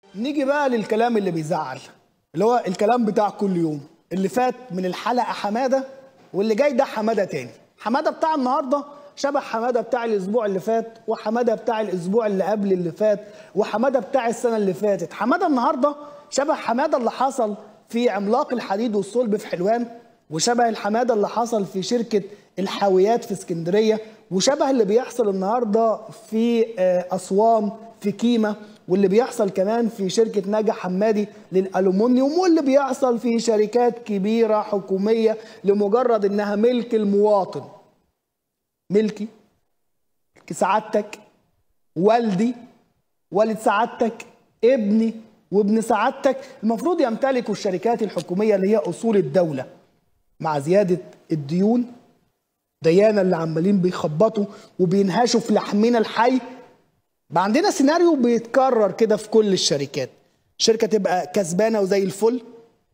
نيجي بقى للكلام اللي بيزعل اللي هو الكلام بتاع كل يوم اللي فات من الحلقه حماده واللي جاي ده حماده تاني حماده بتاع النهارده شبه حماده بتاع الاسبوع اللي فات وحماده بتاع الاسبوع اللي قبل اللي فات وحماده بتاع السنه اللي فاتت حماده النهارده شبه حماده اللي حصل في عملاق الحديد والصلب في حلوان وشبه الحماده اللي حصل في شركه الحاويات في اسكندريه وشبه اللي بيحصل النهارده في آه، اسوان في كيما واللي بيحصل كمان في شركه نجا حمادي للالومنيوم واللي بيحصل في شركات كبيره حكوميه لمجرد انها ملك المواطن ملكي ملك سعادتك والدي والد سعادتك ابني وابن سعادتك المفروض يمتلكوا الشركات الحكوميه اللي هي اصول الدوله مع زياده الديون ديانا اللي عمالين بيخبطوا وبينهشوا في لحمنا الحي بقى عندنا سيناريو بيتكرر كده في كل الشركات شركه تبقى كسبانه وزي الفل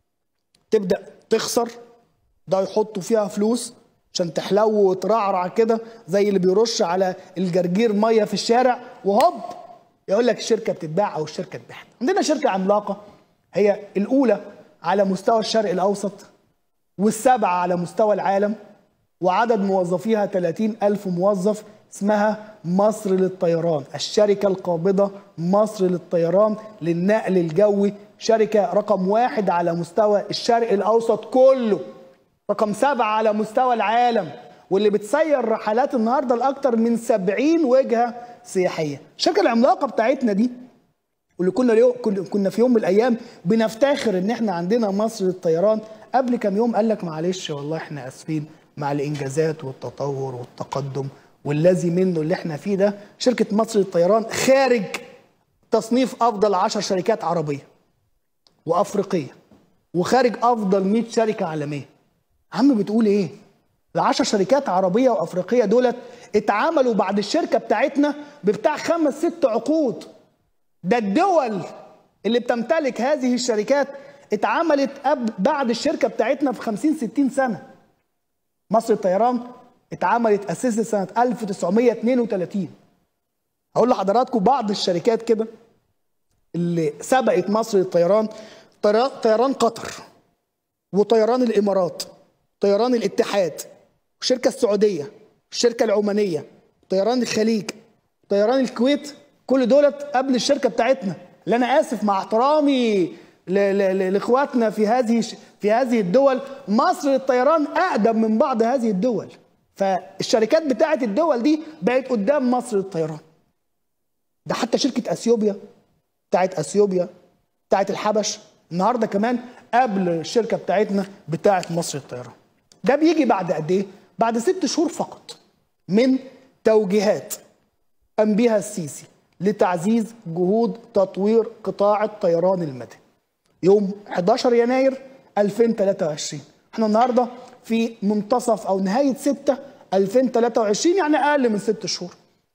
تبدا تخسر ده يحطوا فيها فلوس عشان تحلو وترعرع كده زي اللي بيرش على الجرجير ميه في الشارع وهوب يقول لك الشركه بتتباع او الشركه اتباعت عندنا شركه عملاقه هي الاولى على مستوى الشرق الاوسط والسابعه على مستوى العالم وعدد موظفيها 30 ألف موظف اسمها مصر للطيران الشركة القابضة مصر للطيران للنقل الجوي شركة رقم واحد على مستوى الشرق الأوسط كله رقم سبعة على مستوى العالم واللي بتسير رحلات النهاردة لأكثر من 70 وجهة سياحية الشركة العملاقة بتاعتنا دي واللي كنا اليوم كنا في يوم من الايام بنفتخر ان احنا عندنا مصر للطيران قبل كام يوم قال لك معلش والله احنا اسفين مع الانجازات والتطور والتقدم والذي منه اللي احنا فيه ده شركه مصر للطيران خارج تصنيف افضل 10 شركات عربيه وافريقيه وخارج افضل 100 شركه عالميه عم بتقول ايه العشر شركات عربيه وافريقيه دولت اتعاملوا بعد الشركه بتاعتنا ببتاع خمس ست عقود ده الدول اللي بتمتلك هذه الشركات اتعملت قبل بعد الشركه بتاعتنا ب 50 60 سنه مصر الطيران اتعملت اسست سنه 1932 هقول لحضراتكم بعض الشركات كده اللي سبقت مصر للطيران طيران طيران قطر وطيران الامارات طيران الاتحاد والشركه السعوديه والشركه العمانيه طيران الخليج طيران الكويت كل دولت قبل الشركه بتاعتنا اللي انا اسف مع احترامي ل- ل- ل- لاخواتنا في هذه في هذه الدول مصر للطيران اقدم من بعض هذه الدول فالشركات بتاعت الدول دي بقت قدام مصر للطيران ده حتى شركه اثيوبيا بتاعت اثيوبيا بتاعت الحبش النهارده كمان قبل الشركه بتاعتنا بتاعت مصر للطيران ده بيجي بعد قد ايه بعد ست شهور فقط من توجيهات قام بها السيسي لتعزيز جهود تطوير قطاع الطيران المدني يوم 11 يناير 2023 احنا النهارده في منتصف او نهايه 6 2023 يعني اقل من ست شهور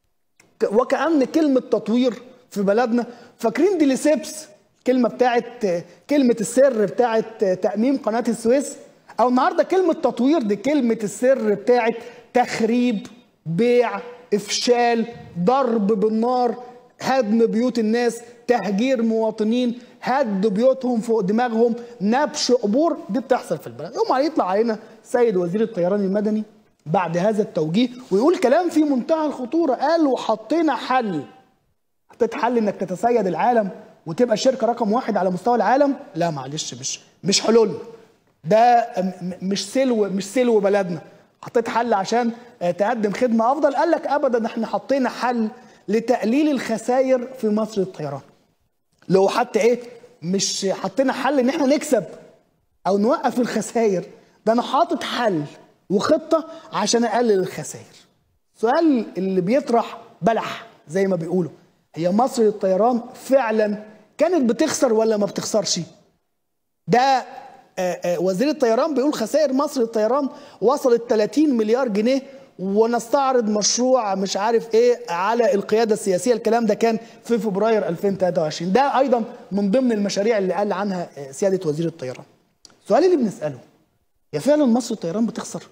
ك- وكأن كلمة تطوير في بلدنا فاكرين دي لسيبس كلمة بتاعت كلمة السر بتاعت تأميم قناة السويس أو النهاردة كلمة تطوير دي كلمة السر بتاعت تخريب بيع إفشال ضرب بالنار هدم بيوت الناس تهجير مواطنين هد بيوتهم فوق دماغهم نبش قبور دي بتحصل في البلد يوم يطلع علينا سيد وزير الطيران المدني بعد هذا التوجيه ويقول كلام في منتهى الخطورة قال وحطينا حل حطيت حل انك تتسيد العالم وتبقى شركة رقم واحد على مستوى العالم لا معلش مش مش حلول ده م- م- مش سلو مش سلو بلدنا حطيت حل عشان آه، تقدم خدمة أفضل قال لك أبدا احنا حطينا حل لتقليل الخسائر في مصر للطيران لو حتى ايه مش حطينا حل ان احنا نكسب او نوقف الخسائر ده انا حاطط حل وخطه عشان اقلل الخسائر السؤال اللي بيطرح بلح زي ما بيقولوا هي مصر للطيران فعلا كانت بتخسر ولا ما بتخسرش ده آه، آه، وزير الطيران بيقول خسائر مصر للطيران وصلت 30 مليار جنيه ونستعرض مشروع مش عارف ايه على القياده السياسيه الكلام ده كان في فبراير 2023 ده ايضا من ضمن المشاريع اللي قال عنها آه، سياده وزير الطيران السؤال اللي بنساله يا فعلا مصر الطيران بتخسر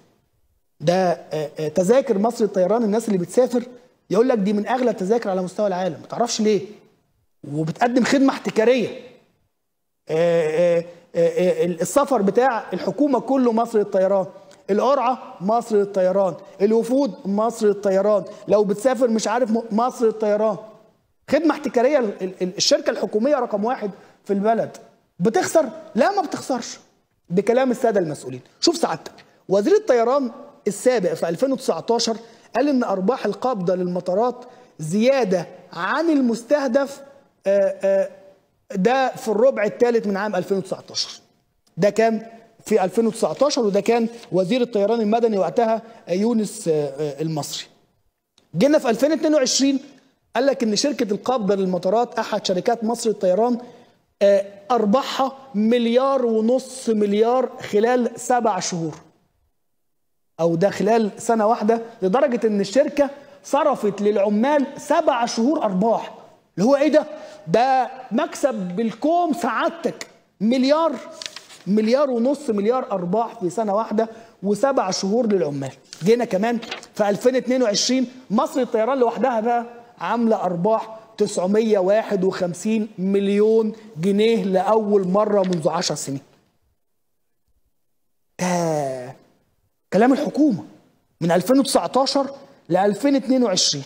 ده آه، آه، تذاكر مصر الطيران الناس اللي بتسافر يقول لك دي من اغلى التذاكر على مستوى العالم ما تعرفش ليه وبتقدم خدمه احتكاريه آه، آه، آه، السفر بتاع الحكومه كله مصر للطيران القرعه مصر للطيران الوفود مصر للطيران لو بتسافر مش عارف م- مصر للطيران خدمه احتكاريه ال- ال- الشركه الحكوميه رقم واحد في البلد بتخسر لا ما بتخسرش بكلام الساده المسؤولين شوف سعادتك وزير الطيران السابق في 2019 قال ان ارباح القابضه للمطارات زياده عن المستهدف آه، آه، ده في الربع الثالث من عام 2019 ده كان في 2019 وده كان وزير الطيران المدني وقتها يونس آه، آه، المصري جينا في 2022 قال لك ان شركه القابضه للمطارات احد شركات مصر للطيران آه، ارباحها مليار ونص مليار خلال سبع شهور او ده خلال سنه واحده لدرجه ان الشركه صرفت للعمال سبع شهور ارباح اللي هو ايه ده ده مكسب بالكوم سعادتك مليار مليار ونص مليار ارباح في سنه واحده وسبع شهور للعمال جينا كمان في 2022 مصر للطيران لوحدها بقى عامله ارباح 951 مليون جنيه لاول مره منذ 10 سنين ده كلام الحكومه من 2019 ل 2022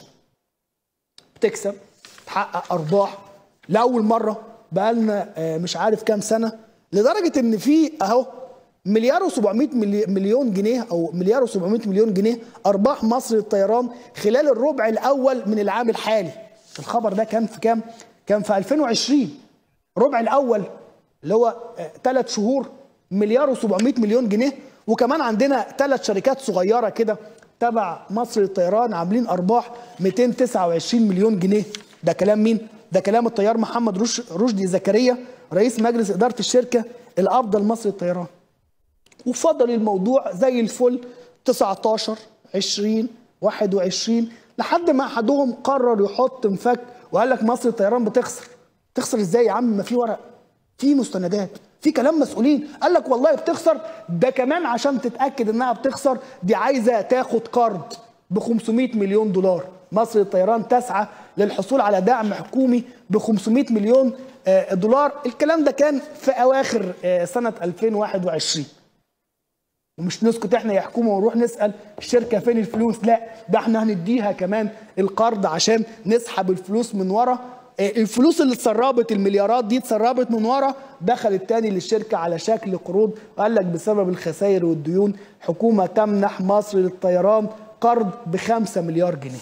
بتكسب تحقق ارباح لاول مره بقالنا آه، مش عارف كام سنه لدرجه ان في اهو مليار و700 مليون جنيه او مليار و700 مليون جنيه ارباح مصر للطيران خلال الربع الاول من العام الحالي الخبر ده كان في كام كان في 2020 الربع الاول اللي هو ثلاث شهور مليار و700 مليون جنيه وكمان عندنا ثلاث شركات صغيره كده تبع مصر للطيران عاملين ارباح 229 مليون جنيه ده كلام مين ده كلام الطيار محمد رش- رشدي زكريا رئيس مجلس اداره الشركه الافضل مصر للطيران وفضل الموضوع زي الفل 19 20 21 لحد ما احدهم قرر يحط مفك وقال لك مصر الطيران بتخسر تخسر ازاي يا عم ما في ورق في مستندات في كلام مسؤولين قال لك والله بتخسر ده كمان عشان تتاكد انها بتخسر دي عايزه تاخد قرض ب 500 مليون دولار مصر للطيران تسعى للحصول على دعم حكومي ب 500 مليون آه، دولار الكلام ده كان في اواخر آه، سنه 2021 ومش نسكت احنا يا حكومه ونروح نسال الشركه فين الفلوس لا ده احنا هنديها كمان القرض عشان نسحب الفلوس من ورا آه، الفلوس اللي اتسربت المليارات دي اتسربت من ورا دخلت تاني للشركه على شكل قروض وقال لك بسبب الخسائر والديون حكومه تمنح مصر للطيران قرض ب 5 مليار جنيه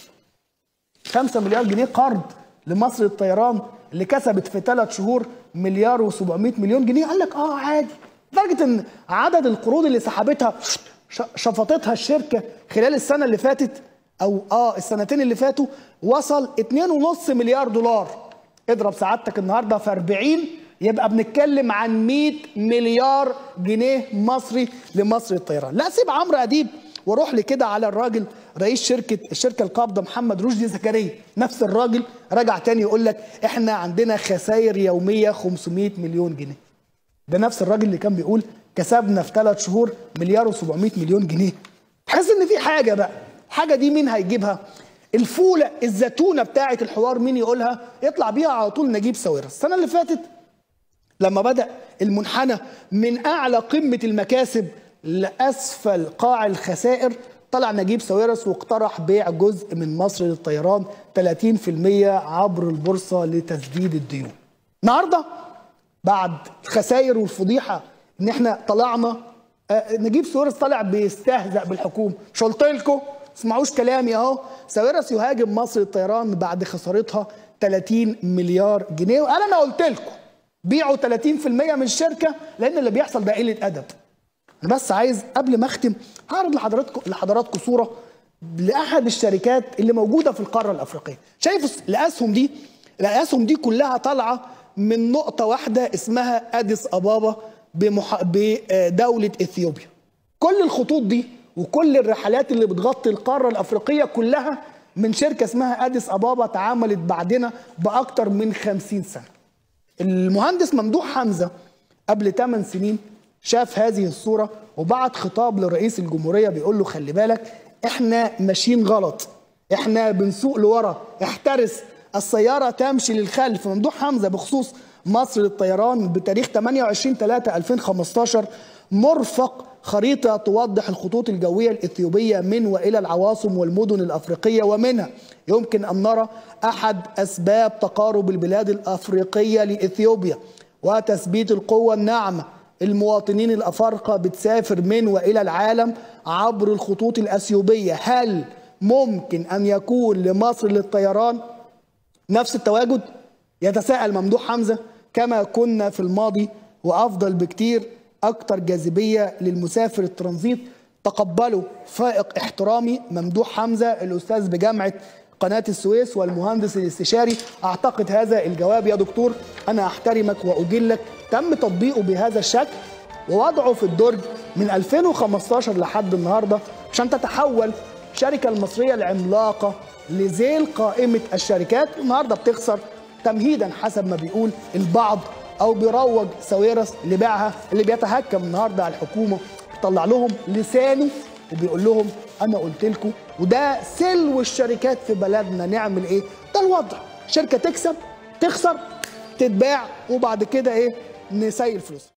5 مليار جنيه قرض لمصر للطيران اللي كسبت في ثلاث شهور مليار و700 مليون جنيه قال لك اه عادي لدرجه ان عدد القروض اللي سحبتها ش- شفطتها الشركه خلال السنه اللي فاتت او اه السنتين اللي فاتوا وصل 2.5 مليار دولار اضرب سعادتك النهارده في 40 يبقى بنتكلم عن 100 مليار جنيه مصري لمصر للطيران لا سيب عمرو اديب واروح لي كده على الراجل رئيس شركه الشركه القابضه محمد رشدي زكريا نفس الراجل رجع تاني يقول لك احنا عندنا خسائر يوميه 500 مليون جنيه ده نفس الراجل اللي كان بيقول كسبنا في ثلاث شهور مليار و700 مليون جنيه تحس ان في حاجه بقى الحاجه دي مين هيجيبها الفوله الزتونه بتاعه الحوار مين يقولها يطلع بيها على طول نجيب ساويرس السنه اللي فاتت لما بدأ المنحنى من أعلى قمة المكاسب لأسفل قاع الخسائر طلع نجيب ساويرس واقترح بيع جزء من مصر للطيران 30% عبر البورصة لتسديد الديون النهاردة بعد الخسائر والفضيحة ان احنا طلعنا آه، نجيب ساويرس طالع بيستهزأ بالحكومة مش قلت لكم اسمعوش كلامي اهو ساويرس يهاجم مصر للطيران بعد خسارتها 30 مليار جنيه وقال انا قلت لكم بيعوا 30% من الشركه لان اللي بيحصل ده قله ادب انا بس عايز قبل ما اختم هعرض لحضراتكم لحضراتكم صوره لاحد الشركات اللي موجوده في القاره الافريقيه شايف الاسهم دي الاسهم دي كلها طالعه من نقطه واحده اسمها اديس ابابا بمح... بدوله اثيوبيا كل الخطوط دي وكل الرحلات اللي بتغطي القاره الافريقيه كلها من شركه اسمها اديس ابابا اتعاملت بعدنا باكتر من 50 سنه المهندس ممدوح حمزه قبل 8 سنين شاف هذه الصوره وبعت خطاب لرئيس الجمهوريه بيقول له خلي بالك احنا ماشيين غلط احنا بنسوق لورا احترس السيارة تمشي للخلف ممدوح حمزة بخصوص مصر للطيران بتاريخ 28 3 2015 مرفق خريطة توضح الخطوط الجوية الإثيوبية من وإلى العواصم والمدن الأفريقية ومنها يمكن أن نرى أحد أسباب تقارب البلاد الأفريقية لإثيوبيا وتثبيت القوة الناعمة المواطنين الأفارقة بتسافر من وإلى العالم عبر الخطوط الأثيوبية هل ممكن أن يكون لمصر للطيران نفس التواجد يتساءل ممدوح حمزة كما كنا في الماضي وأفضل بكتير أكتر جاذبية للمسافر الترانزيت تقبلوا فائق احترامي ممدوح حمزة الأستاذ بجامعة قناة السويس والمهندس الاستشاري أعتقد هذا الجواب يا دكتور أنا أحترمك وأجلك تم تطبيقه بهذا الشكل ووضعه في الدرج من 2015 لحد النهاردة عشان تتحول الشركة المصرية العملاقة لذيل قائمة الشركات النهاردة بتخسر تمهيدا حسب ما بيقول البعض او بيروج ساويرس لبيعها اللي بيتهكم النهارده على الحكومه بيطلع لهم لسانه وبيقول لهم انا قلت لكم وده سلو الشركات في بلدنا نعمل ايه؟ ده الوضع شركه تكسب تخسر تتباع وبعد كده ايه؟ نسيل فلوسها